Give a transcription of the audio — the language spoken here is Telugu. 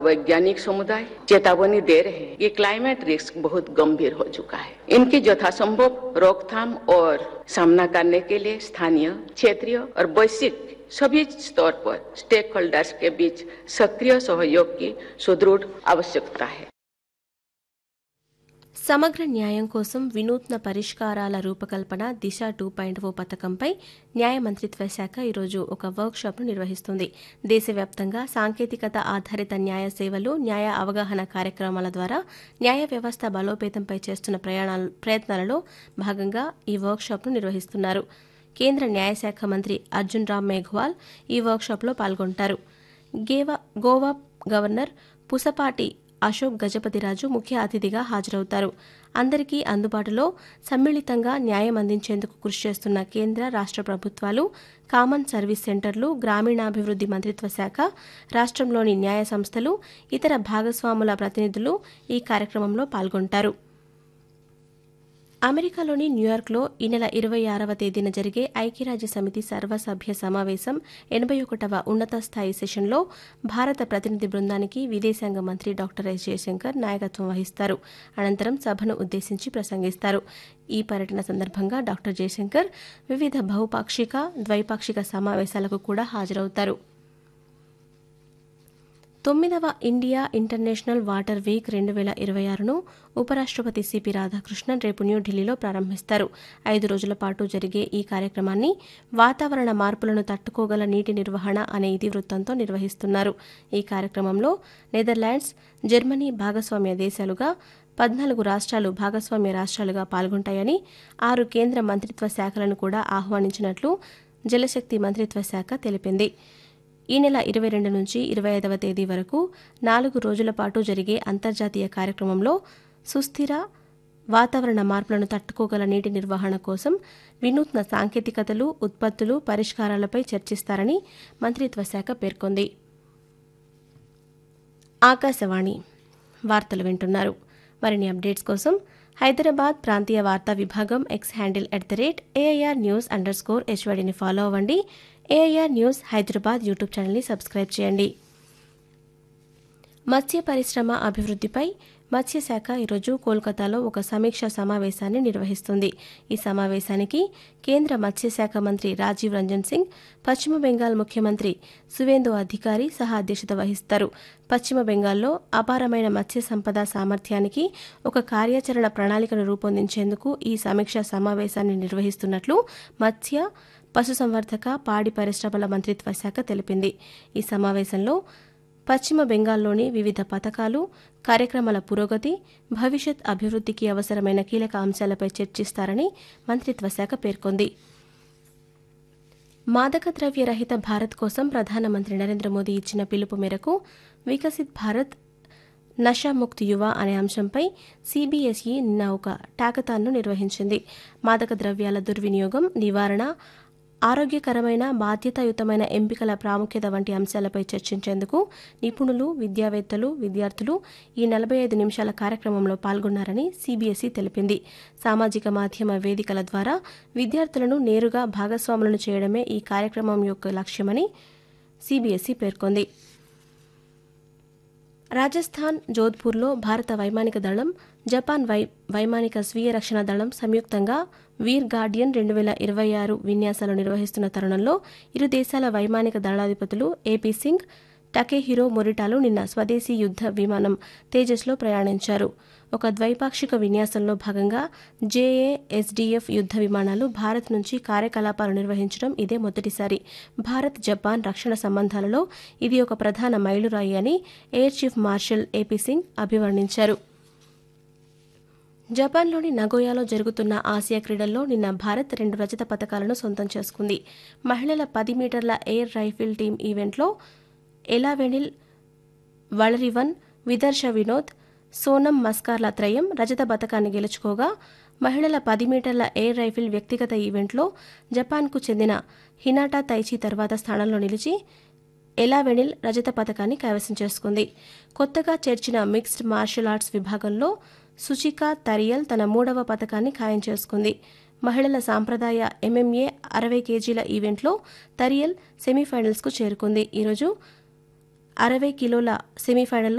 वैज्ञानिक समुदाय चेतावनी दे रहे हैं कि क्लाइमेट रिस्क बहुत गंभीर हो चुका है इनकी यथासंभव रोकथाम और सामना करने के लिए स्थानीय क्षेत्रीय और वैश्विक सभी स्तर पर स्टेक होल्डर्स के बीच सक्रिय सहयोग की सुदृढ़ आवश्यकता है సమగ్ర న్యాయం కోసం వినూత్న పరిష్కారాల రూపకల్పన దిశ టూ పాయింట్ ఓ పథకంపై న్యాయ మంత్రిత్వ శాఖ ఈరోజు ఒక వర్క్షాప్ను నిర్వహిస్తుంది దేశవ్యాప్తంగా సాంకేతికత ఆధారిత న్యాయ సేవలు న్యాయ అవగాహన కార్యక్రమాల ద్వారా న్యాయ వ్యవస్థ బలోపేతంపై చేస్తున్న ప్రయాణాల ప్రయత్నాలలో భాగంగా ఈ వర్క్షాప్ను నిర్వహిస్తున్నారు కేంద్ర న్యాయశాఖ మంత్రి అర్జున్ రామ్ మేఘ్వాల్ ఈ వర్క్షాప్లో పాల్గొంటారు గేవా గోవా గవర్నర్ పుసపాటి అశోక్ గజపతిరాజు ముఖ్య అతిథిగా హాజరవుతారు అందరికీ అందుబాటులో సమ్మిళితంగా న్యాయం అందించేందుకు కృషి చేస్తున్న కేంద్ర రాష్ట్ర ప్రభుత్వాలు కామన్ సర్వీస్ సెంటర్లు గ్రామీణాభివృద్ది మంత్రిత్వ శాఖ రాష్ట్రంలోని న్యాయ సంస్థలు ఇతర భాగస్వాముల ప్రతినిధులు ఈ కార్యక్రమంలో పాల్గొంటారు అమెరికాలోని న్యూయార్క్లో ఈ నెల ఇరవై ఆరవ తేదీన జరిగే ఐక్యరాజ్య సమితి సర్వసభ్య సమావేశం ఎనభై ఒకటవ ఉన్నత స్థాయి సెషన్లో భారత ప్రతినిధి బృందానికి విదేశాంగ మంత్రి డాక్టర్ ఎస్ జయశంకర్ నాయకత్వం వహిస్తారు అనంతరం సభను ఉద్దేశించి ప్రసంగిస్తారు ఈ పర్యటన సందర్భంగా డాక్టర్ జయశంకర్ వివిధ బహుపాక్షిక ద్వైపాక్షిక సమావేశాలకు కూడా హాజరవుతారు తొమ్మిదవ ఇండియా ఇంటర్నేషనల్ వాటర్ వీక్ రెండు వేల ఇరవై ఆరును ఉపరాష్ట్రపతి సిపి రాధాకృష్ణన్ రేపు న్యూఢిల్లీలో ప్రారంభిస్తారు ఐదు రోజుల పాటు జరిగే ఈ కార్యక్రమాన్ని వాతావరణ మార్పులను తట్టుకోగల నీటి నిర్వహణ అనే ఇతివృత్తంతో నిర్వహిస్తున్నారు ఈ కార్యక్రమంలో నెదర్లాండ్స్ జర్మనీ భాగస్వామ్య దేశాలుగా పద్నాలుగు రాష్ట్రాలు భాగస్వామ్య రాష్ట్రాలుగా పాల్గొంటాయని ఆరు కేంద్ర మంత్రిత్వ శాఖలను కూడా ఆహ్వానించినట్లు జలశక్తి మంత్రిత్వ శాఖ తెలిపింది ఈ నెల ఇరవై రెండు నుంచి ఇరవై ఐదవ తేదీ వరకు నాలుగు రోజుల పాటు జరిగే అంతర్జాతీయ కార్యక్రమంలో సుస్థిర వాతావరణ మార్పులను తట్టుకోగల నీటి నిర్వహణ కోసం వినూత్న సాంకేతికతలు ఉత్పత్తులు పరిష్కారాలపై చర్చిస్తారని మంత్రిత్వ శాఖ పేర్కొంది ఆకాశవాణి వార్తలు వింటున్నారు మరిన్ని అప్డేట్స్ కోసం హైదరాబాద్ ప్రాంతీయ వార్తా విభాగం X handle at the rate AIR news underscore హెచ్వడిని ఫాలో అవ్వండి ఏఐఆర్ న్యూస్ హైదరాబాద్ యూట్యూబ్ ఛానల్ని సబ్స్క్రైబ్ చేయండి మత్స్య పరిశ్రమ అభివృద్ధిపై మత్స్యశాఖ ఈరోజు కోల్కతాలో ఒక సమీక్షా సమావేశాన్ని నిర్వహిస్తుంది ఈ సమావేశానికి కేంద్ర మత్స్యశాఖ మంత్రి రాజీవ్ రంజన్ సింగ్ పశ్చిమ బెంగాల్ ముఖ్యమంత్రి సువేందు అధికారి సహా అధ్యక్షత వహిస్తారు పశ్చిమ బెంగాల్లో అపారమైన మత్స్య సంపద సామర్థ్యానికి ఒక కార్యాచరణ ప్రణాళికను రూపొందించేందుకు ఈ సమీక్షా సమావేశాన్ని నిర్వహిస్తున్నట్లు మత్స్య పశుసంవర్ధక పాడి పరిశ్రమల మంత్రిత్వ శాఖ తెలిపింది ఈ సమావేశంలో పశ్చిమ బెంగాల్లోని వివిధ పథకాలు కార్యక్రమాల పురోగతి భవిష్యత్ అభివృద్ధికి అవసరమైన కీలక అంశాలపై చర్చిస్తారని మంత్రిత్వ శాఖ పేర్కొంది మాదక ద్రవ్య రహిత భారత్ కోసం ప్రధానమంత్రి నరేంద్ర మోదీ ఇచ్చిన పిలుపు మేరకు వికసిత్ భారత్ నషాముక్త్ యువ అనే అంశంపై సిబిఎస్ఈ నిన్న ఒక టాకతాన్ను నిర్వహించింది మాదక ద్రవ్యాల దుర్వినియోగం నివారణ ఆరోగ్యకరమైన బాధ్యతాయుతమైన ఎంపికల ప్రాముఖ్యత వంటి అంశాలపై చర్చించేందుకు నిపుణులు విద్యావేత్తలు విద్యార్థులు ఈ నలభై ఐదు నిమిషాల కార్యక్రమంలో పాల్గొన్నారని సిబిఎస్ఈ తెలిపింది సామాజిక మాధ్యమ వేదికల ద్వారా విద్యార్థులను నేరుగా భాగస్వాములను చేయడమే ఈ కార్యక్రమం యొక్క లక్ష్యమని సిబిఎస్ఈ పేర్కొంది రాజస్థాన్ జోధ్పూర్లో భారత వైమానిక దళం జపాన్ వై వైమానిక స్వీయ రక్షణ దళం సంయుక్తంగా వీర్ గార్డియన్ రెండు వేల ఇరవై ఆరు విన్యాసాలు నిర్వహిస్తున్న తరుణంలో ఇరు దేశాల వైమానిక దళాధిపతులు ఏపీ సింగ్ టకేహిరో మొరిటాలు నిన్న స్వదేశీ యుద్ధ విమానం తేజస్లో ప్రయాణించారు ఒక ద్వైపాక్షిక విన్యాసంలో భాగంగా జేఏఎస్డీఎఫ్ యుద్ధ విమానాలు భారత్ నుంచి కార్యకలాపాలు నిర్వహించడం ఇదే మొదటిసారి భారత్ జపాన్ రక్షణ సంబంధాలలో ఇది ఒక ప్రధాన మైలురాయి అని air chief marshal AP Singh అభివర్ణించారు జపాన్లోని నగోయాలో జరుగుతున్న ఆసియా క్రీడల్లో నిన్న భారత్ రెండు రజత పథకాలను సొంతం చేసుకుంది మహిళల పది మీటర్ల ఎయిర్ రైఫిల్ టీం ఈవెంట్లో ఎలావెనిల్ వళరివన్ విదర్శ వినోద్ సోనం మస్కార్ల త్రయం రజత పథకాన్ని గెలుచుకోగా మహిళల పది మీటర్ల ఎయిర్ రైఫిల్ వ్యక్తిగత ఈవెంట్లో జపాన్కు చెందిన హినాటా తైచి తర్వాత స్థానంలో నిలిచి ఎలావెనిల్ రజత పథకాన్ని కైవసం చేసుకుంది కొత్తగా చేర్చిన మిక్స్డ్ మార్షల్ ఆర్ట్స్ విభాగంలో సుచికా తరియల్ తన మూడవ పథకాన్ని ఖాయం చేసుకుంది మహిళల సాంప్రదాయ ఎంఎంఏ అరవై కేజీల ఈవెంట్లో తరియల్ సెమీఫైనల్స్కు చేరుకుంది ఈరోజు అరవై కిలోల సెమీఫైనల్లో